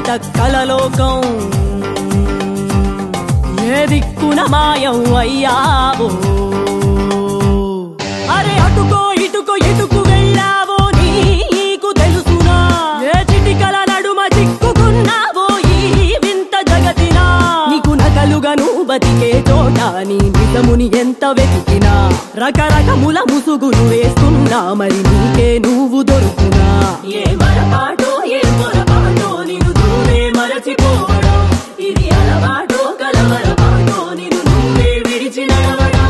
కలలోకం ఏ దిక్కున మాయం అయ్యావో అరే అటుకో ఇటుకో ఎటుకు వెళ్ళావో నీకు తెలుసునా ఏ చిటికల నడుమ చిక్కుకున్నావో ఈ వింత జగతినా నీకు నకలుగను బతికే చోట నీ నిజముని ఎంత వెతికినా రకరకముల ముసుగులు వేస్తున్నా మరి నీకే నువ్వు దొరుకునా ఏ మరపాటో ఏ పొరపాటో నిన్ను నువ్వే మరచిపోవడం ఇది అలవాటో కలవరపాటో నిన్ను నువ్వే విడిచి నడవడం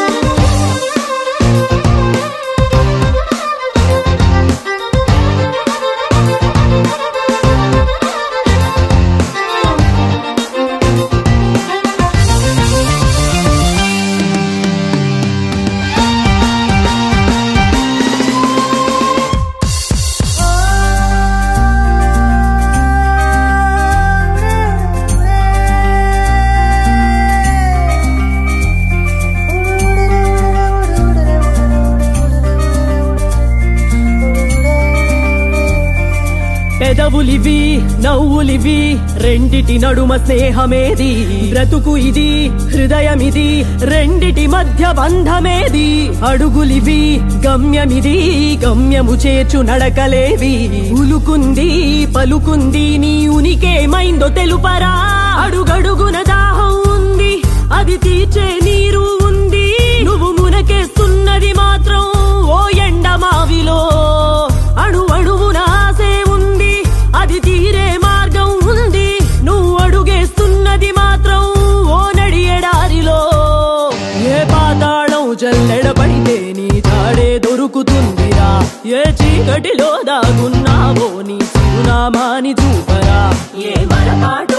పెదవులివి నవ్వులివి రెండిటి నడుమ స్నేహమేది బ్రతుకు ఇది హృదయమిది రెండిటి మధ్య బంధమేది అడుగులివి గమ్యమిది గమ్యము చేర్చు నడకలేవి ఉలుకుంది పలుకుంది నీ ఉనికేమైందో తెలుపరా అడుగడుగున దాహం ఉంది అది తీర్చే నీరు ఉంది నువ్వు మునకేస్తున్నది మాత్రం ఓ ఎండ మావిలో అణు అణువున ఆసే ఉంది అది తీరే మార్గం ఉంది నువ్వు అడుగేస్తున్నది మాత్రం ఓ నడియడారిలో ఏ పాతాళం జల్లెడపడితే నీ తాడే దొరుకుతుందిరా ఏ చీకటిలో దాగున్నావో నీ చిరునామాని చూపరా ఏ మరపాటో